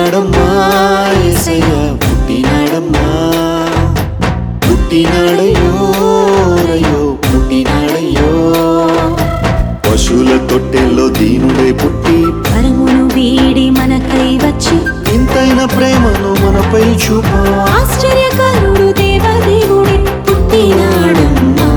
పుట్టినాడమ్మా ఏసయ్య పుట్టినాడమ్మా పుట్టినాడయ్యో రయ్యో పుట్టినాడయ్యో పశువుల తొట్టెల్లో దీనుడై పుట్టి పరమును వీడి మనకై వచ్చి ఇంతైన ప్రేమను మనపై చూపా ఆశ్చర్యకరుడు దేవదేవుడే పుట్టినాడమ్మా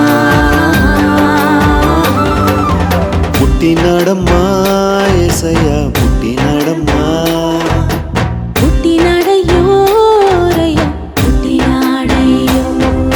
పుట్టినాడమ్మా ఏసయ్య పుట్టినాడమ్మా పుట్టినాడయ్యో రయ్యో పుట్టినాడయ్యో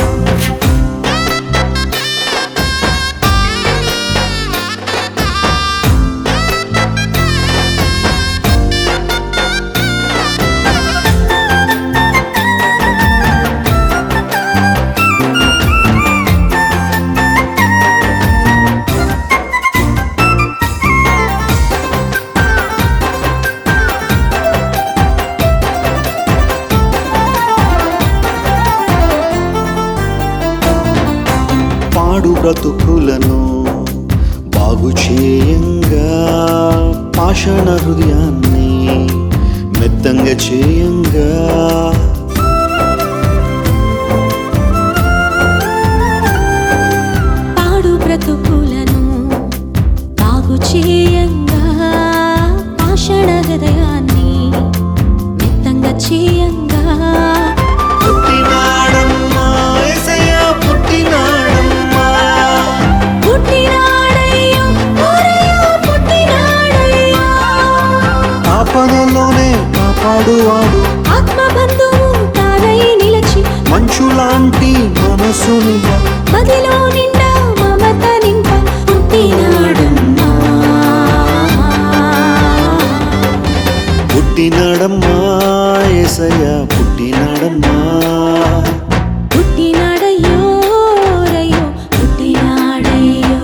పాడు బ్రతుకులను బాగు చేయంగా పాషాణ హృదయాన్ని మెత్తంగా చేయంగా పాడు బ్రతుకులను బాగు చేయంగా పాషాణ హృదయాన్ని మెత్తంగా చేయంగా పుట్టినాడమ్మా యేసయ్య పుట్టినాడమ్మా పుట్టినాడయ్యో ఓరయ్యో పుట్టినాడయ్యో ఆపదలోనే కాపాడువాడు ఆత్మబంధువు తానై నిలచి మంచులాంటి మనసునిగా మదిలో నిండా మమత నింప పుట్టినాడమ్మా పుట్టినాడమ్మా యేసయ్య పుట్టినాడమ్మా పుట్టినాడయ్యో రయ్యో పుట్టినాడయ్యో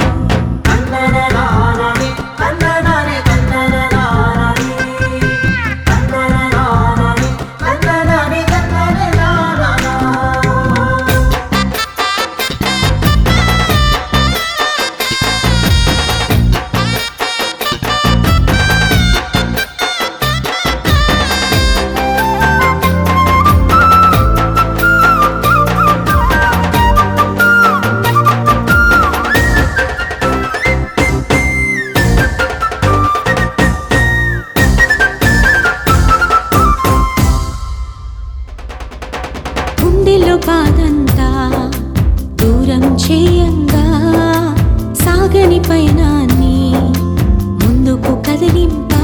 గుండెలో బాధంతా దూరం చేయంగా సాగని పయనాన్ని ముందుకు కదిలింపా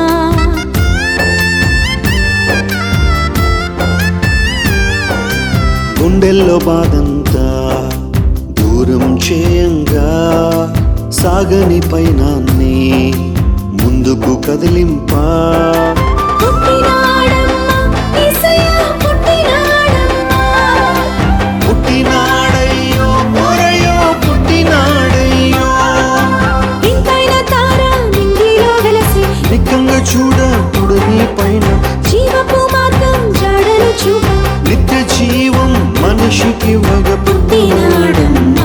గుండెల్లో బాధంతా దూరం చేయంగా సాగని పైనాన్ని ముందుకు కదిలింపా పుట్టినాడమ్మా యేసయ్య పుట్టినాడమ్మా పుట్టినాడయ్యో మొరయో పుట్టినాడయ్యో ఇంకైన తార నింగిలో వెలసి నిక్కంగా చూడ పుడని పైన జీవపు మార్గం జాడలు చూప నిత్య జీవం మనిషికి వగ పుట్టినాడమ్మా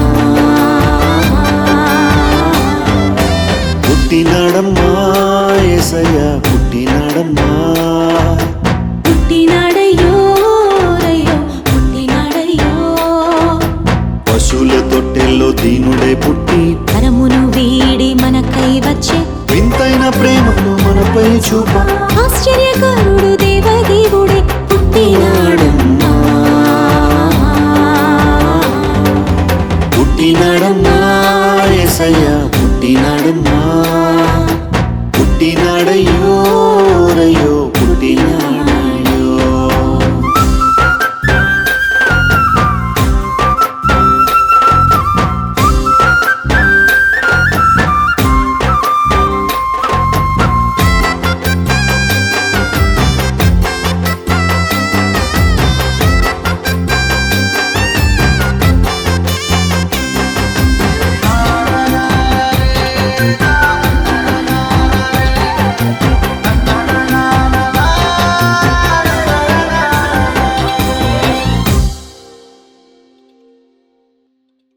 పుట్టినాడమ్మా ఏసయ్య పుట్టినాడమ్మా పుట్టినాడయ్యో రయ్యో పుట్టినాడయ్యో పశువుల తొట్టెల్లో దీనుడే పుట్టి పరమును వీడి మనకై వచ్చే వింతైన ప్రేమను మనపై చూప ఆశ్చర్యకరుడు దేవదేవుడే పుట్టినాడమ్మా పుట్టినాడమ్మా ఏసయ్య పుట్టినాడమ్మా పుట్టినాడయ్యో